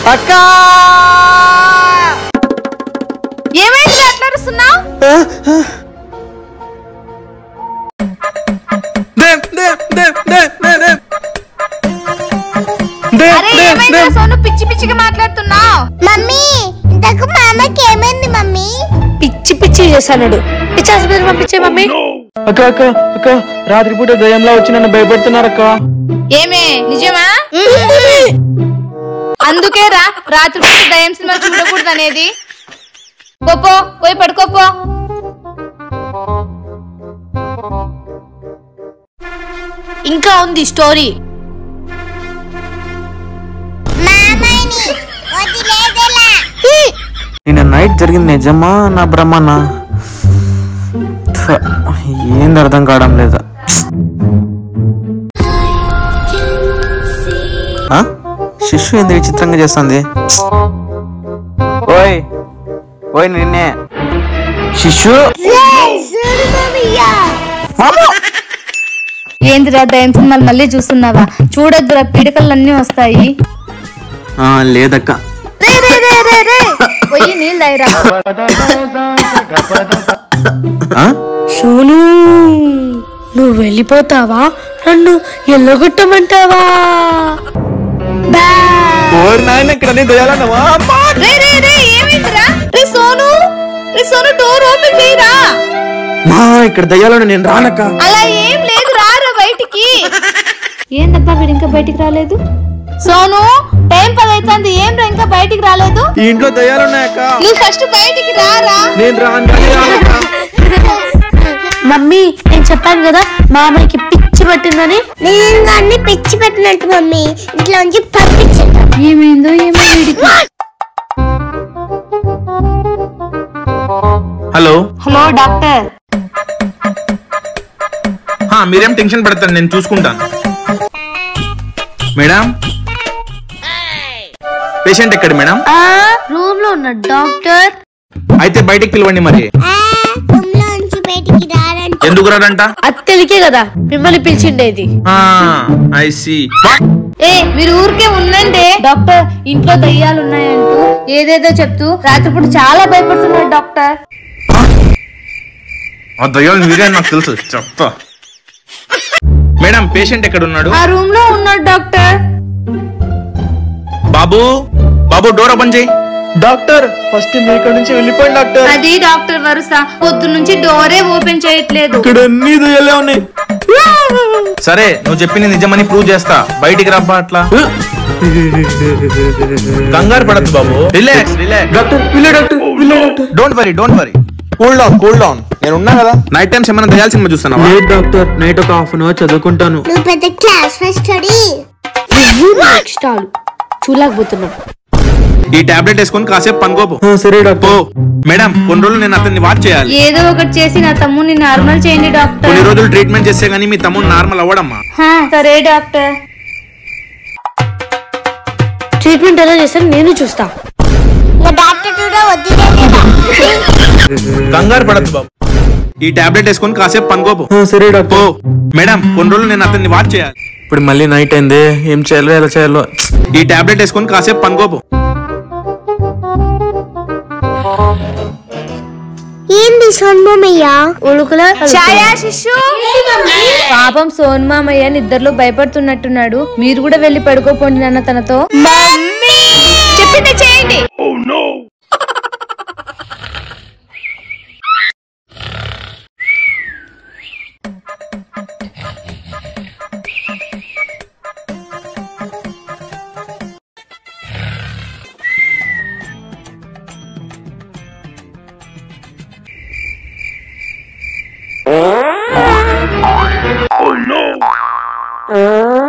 అక్క ఏమైంది అట్లా అరుస్తున్నావు అరే ఏమైంది సోను పిచ్చి పిచ్చిగా మాట్లాడుతున్నావు మమ్మీ ఇంతకు మా అమ్మకి ఏమైంది మమ్మీ పిచ్చి పిచ్చి చేశాడు పిచ్చి హాస్పిటల్ పంపించే మమ్మీ అక్క అక్క అక్క రాత్రిపూట దయ్యంలా వచ్చి నన్ను భయపెడుతున్నారు అక్క ఏమే నిజమా అందుకే రా రాత్రి పూట దయ్యం సినిమా చూడకూడదు అనేది పోపో పోయి పడుకోపో ఇంకా ఉంది స్టోరీ మామయ్యని వదిలేదలా నిన్న నైట్ జరిగింది నిజమా నా బ్రహ్మనా థ, ఏంది అర్థం కావడం లేదా ఆ? శిశు ఎందుకు విచిత్రంగా చేస్తుంది ఓయ్ ఓయ్ నిన్నే శిశు చూడు మమ్మయ్య ఏందిరా దయ్యం సినిమాలు మళ్ళీ చూస్తున్నావా చూడొద్దురా పీడకలన్నీ వస్తాయి ఆ, లేదక్క రే రే రే రే రే పోయి నీళ్ళు తాగిరా ఆ? సోను నువ్వు వెళ్ళిపోతావా నన్ను ఎల్లగొట్టమంటావా ఓరి నాయన ఇక్కడ నేను దయాలన్నవా రే రే రే ఏమైందిరా రే సోను రే సోను డోర్ ఓపెన్ చేయరా మా ఇక్కడ దయ్యాలను నేను రానక్క అలా ఏం లేదు రారా బయటికి ఏందబ్బా వీడు ఇంకా బయటికి రాలేదు సోను టైం పది అవుతుంది ఏం రా ఇంకా బయటికి రాలేదు ఈ ఇంట్లో దయ్యాలున్నాయక్క నువ్వు ఫస్ట్ బయటికి రారా నేను రాను కానీ రానక్క మమ్మీ నేను చెప్పాను కదా మామయ్యకి పిచ్చి పట్టిందని నేను అన్ని పిచ్చి పెట్టినట్టు మమ్మీ ఇంట్లోంచి పంపించండి ఏమైందో ఏమో వీడికి హలో హలో డాక్టర్ హా, మీరేం టెన్షన్ పడతారు నేను చూసుకుంటాను మేడం పేషెంట్ ఎక్కడ మేడం రూమ్ లో ఉన్న డాక్టర్ అయితే బయటికి పిలవండి మరి రూమ్లోంచి బయటికి రారంట ఎందుకు రాడంట అత్తెలికే కదా మిమ్మల్ని పిలిచిండేది ఐ సి ఏ మీరు ఊరికే ఉండండి డాక్టర్ ఇంట్లో దయ్యాలు ఉన్నాయంటూ ఏదేదో చెప్తూ రాత్రిపూట చాలా భయపడుతున్నాడు డాక్టర్ ఆ దయ్యాలు మీరే నాకు తెలుసు చెప్తా మేడం పేషెంట్ ఎక్కడ ఉన్నాడు ఆ రూమ్ లో ఉన్నాడు డాక్టర్ బాబు బాబు డోర్ ఓపెన్ చేయి డాక్టర్ ఫస్ట్ మీ ఇక్కడ నుంచి వెళ్ళిపోయింది డాక్టర్ అది డాక్టర్ వరుస పొద్దు నుంచి డోరే ఓపెన్ చేయట్లేదు ఇక్కడ అన్ని దయ్యాలే ఉన్నాయి సరే నువ్వు చెప్పింది నిజమని ప్రూవ్ చేస్తా బయటికి రబ్బా అట్లా కంగారు పడద్దు బాబు రిలాక్స్ రిలాక్స్ డాక్టర్ పిల్ల డాక్టర్ పిల్ల doctor don't worry don't worry cool down cool down నేను ఉన్నా కదా నైట్ టైమ్స్ ఏమైనా దయాల సినిమా చూస్తున్నావా లేదు డాక్టర్ నైట్ ఒక హాఫ్ అన్ అవర్ చదువుకుంటాను నువ్వు పెద్ద క్లాస్ ఫస్ట్ స్టడీ నెక్స్ట్ ఆలు చూడలేకపోతున్నాం ఈ టాబ్లెట్ వేసుకొని కాసేపు పనుకోపు ఆ, సరే పో డాక్టర్ మేడం కొన్ని రోజులు నేను అతన్ని వాచ్ చేయాలి ఏదో ఒకటి చేసి నా తమ్ముని నార్మల్ చేయండి డాక్టర్ కొన్ని రోజులు ట్రీట్మెంట్ చేస్తే గానీ మీ తమ్ముడు నార్మల్ అవ్వడమ్మా హా, సరే డాక్టర్ ట్రీట్మెంట్ ఎలా చేస్తారో నేను చూస్తా ఇంకా డాక్టర్ కూడా వదిలేదేలా కంగారు పడద్దు బాబు ఈ టాబ్లెట్ వేసుకొని కాసేపు పనుకోపు ఆ, సరే పో డాక్టర్ మేడం కొన్ని రోజులు నేను అతన్ని వాచ్ చేయాలి ఇప్పుడు మళ్ళీ నైట్ అయింది ఏం చేయాలో ఎలా చేయాలో ఈ టాబ్లెట్ వేసుకొని కాసేపు పనుకోపు ఏంది సొన్మయ్య ఉలుకుల ఛాయా శిశు పాపం సోన్ మామయ్య నిద్రలో భయపడుతున్నట్టున్నాడు మీరు కూడా వెళ్ళి పడుకోపోండి నాన్న తనతో చెప్పింది చేయండి ఆ